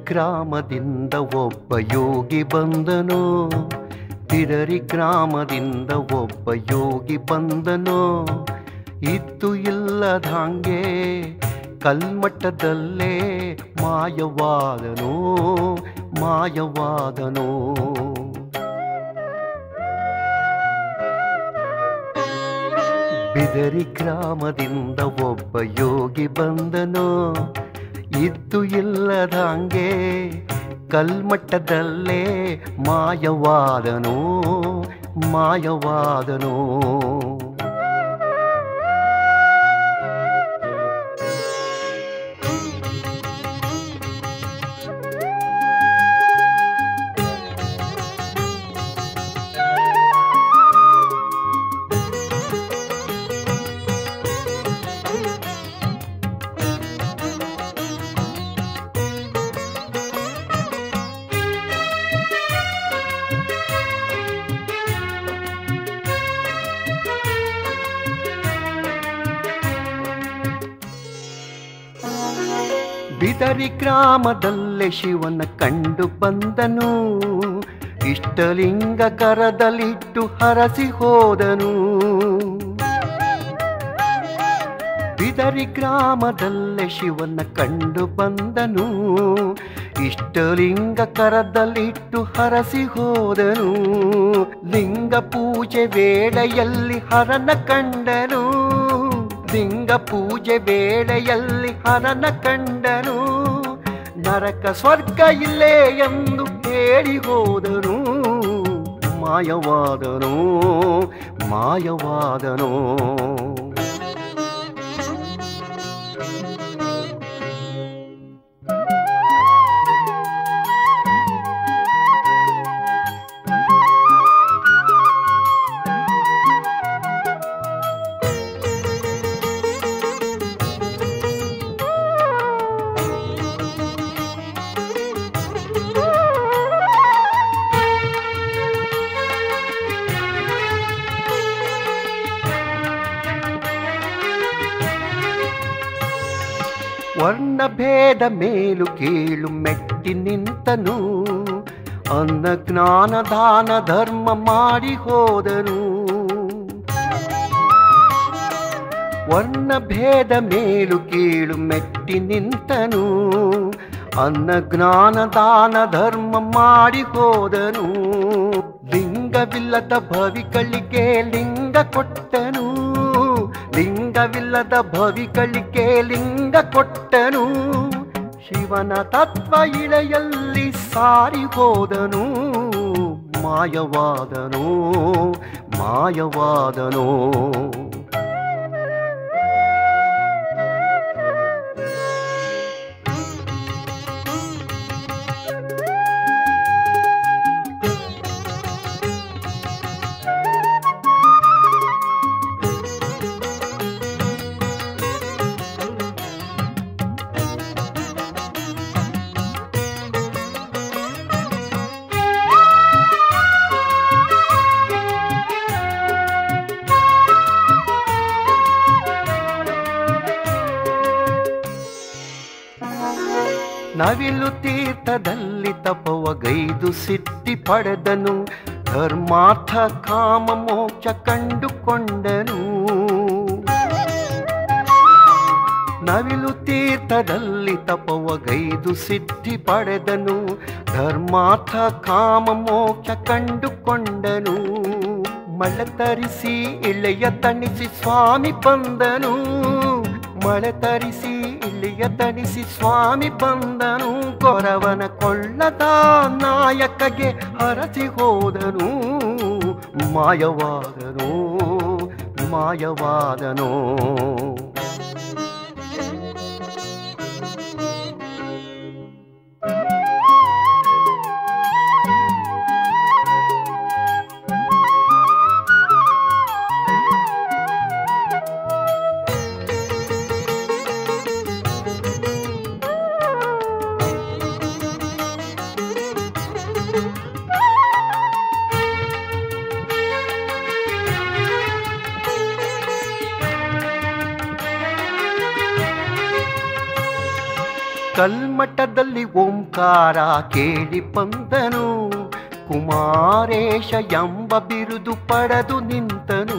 ಗ್ರಾಮದಿಂದ ಒಬ್ಬ ಯೋಗಿ ಬಂದನು ಬಿದರಿ ಗ್ರಾಮದಿಂದ ಒಬ್ಬ ಯೋಗಿ ಬಂದನು ಇದ್ದು ಇಲ್ಲದಂಗೆ ಕಲ್ಮಟ್ಟದಲ್ಲೇ ಮಾಯವಾದನು ಮಾಯವಾದನು ಬಿದರಿ ಗ್ರಾಮದಿಂದ ಒಬ್ಬ ಯೋಗಿ ಬಂದನು ಇದ್ದು ಇಲ್ಲದಂಗೆ ಕಲ್ಮಟ್ಟದಲ್ಲೇ ಮಾಯವಾದನು ಮಾಯವಾದನು ಬಿದರಿ ಗ್ರಾಮದಲ್ಲೇ ಶಿವನ ಕಂಡು ಬಂದನು ಇಷ್ಟಲಿಂಗ ಕರದಲ್ಲಿಟ್ಟು ಹರಸಿ ಹೋದನು ಬಿದರಿ ಗ್ರಾಮದಲ್ಲೇ ಶಿವನ ಕಂಡು ಬಂದನು ಇಷ್ಟಲಿಂಗ ಕರದಲ್ಲಿಟ್ಟು ಹರಸಿ ಹೋದನು ಲಿಂಗ ಪೂಜೆ ವೇಳೆಯಲ್ಲಿ ಹರನ ಕಂಡನು ಲಿಂಗ ಪೂಜೆ ವೇಳೆಯಲ್ಲಿ ಹರನ ಕಂಡನು ನರಕ ಸ್ವರ್ಗ ಇಲ್ಲೇ ಎಂದು ಹೇಳಿ ಹೋದನು ಮಾಯವಾದನು ಮಾಯವಾದನು ವರ್ಣಭೇದ ಮೇಲು ಕೀಳು ಮೆಟ್ಟಿ ನಿಂತನು ಅನ್ನ ಜ್ಞಾನ ದಾನ ಧರ್ಮ ಮಾಡಿ ಹೋದನು ವರ್ಣಭೇದ ಮೇಲು ಕೀಳು ಮೆಟ್ಟಿ ನಿಂತನು ಅನ್ನ ಜ್ಞಾನ ದಾನ ಧರ್ಮ ಮಾಡಿ ಹೋದನು ಲಿಂಗವಿಲ್ಲದ ಭವಿಗಳಿಗೆ ಲಿಂಗ ಕೊಟ್ಟನು ಲಿಂಗವಿಲ್ಲದ ಭವಿಗಳಿಗೆ ಲಿಂಗ ಕೊಟ್ಟನು ಶಿವನ ತತ್ವ ಇಳೆಯಲ್ಲಿ ಸಾರಿ ಹೋದನು ಮಾಯವಾದನು ಮಾಯವಾದನು ನವಿಲು ತೀರ್ಥದಲ್ಲಿ ತಪವಗೈದು ಸಿದ್ಧಿ ಪಡೆದನು ಧರ್ಮಾರ್ಥ ಕಾಮ ಮೋಕ್ಷ ಕಂಡುಕೊಂಡನು ನವಿಲು ತೀರ್ಥದಲ್ಲಿ ತಪವಗೈದು ಸಿದ್ಧಿ ಪಡೆದನು ಧರ್ಮಾರ್ಥ ಕಾಮ ಮೋಕ್ಷ ಕಂಡುಕೊಂಡನು ಮಳೆ ತರಿಸಿ ಇಳೆಯ ತಣಿಸಿ ಸ್ವಾಮಿ ಬಂದನು ಮಳೆ ತರಿಸಿ ಇಲ್ಲಿಯ ತಣಿಸಿ ಸ್ವಾಮಿ ಬಂದನು ಕೊರವನ ಕೊಳ್ಳದ ನಾಯಕಗೆ ಹರಸಿ ಹೋದನು ಮಾಯವಾದನು ಮಾಯವಾದನು ಕಲ್ಮಠದಲ್ಲಿ ಓಂಕಾರ ಕೇಳಿ ಬಂದನು ಕುಮಾರೇಶ ಎಂಬ ಬಿರುದು ಪಡೆದು ನಿಂತನು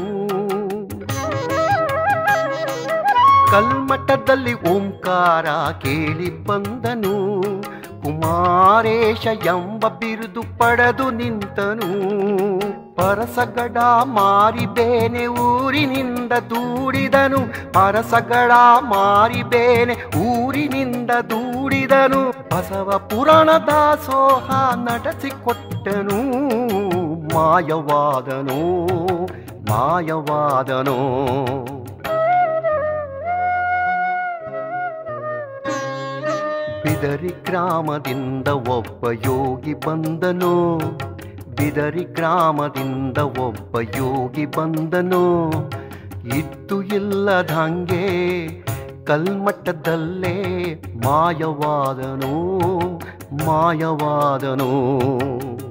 ಕಲ್ಮಠದಲ್ಲಿ ಓಂಕಾರ ಕೇಳಿ ಬಂದನು ಕುಮಾರೇಶ ಎಂಬ ಬಿರುದು ಪಡೆದು ನಿಂತನು ಪರಸಗಡ ಮಾರಿಬೇನೆ ಊರಿನಿಂದ ದೂಡಿದನು ಪರಸಗಡ ಮಾರಿಬೇನೆ ಊರಿನಿಂದ ದೂಡಿದನು ಬಸವ ಪುರಾಣ ದಾಸೋಹ ನಡೆಸಿಕೊಟ್ಟನು ಮಾಯವಾದನು ಮಾಯವಾದನು ಬಿದರಿ ಗ್ರಾಮದಿಂದ ಒಬ್ಬ ಯೋಗಿ ಬಂದನು ಬಿದರಿ ಗ್ರಾಮದಿಂದ ಒಬ್ಬ ಯೋಗಿ ಬಂದನು ಇದ್ದು ಇಲ್ಲದಂಗೆ ಕಲ್ಮಟ್ಟದಲ್ಲೇ ಮಾಯವಾದನು ಮಾಯವಾದನು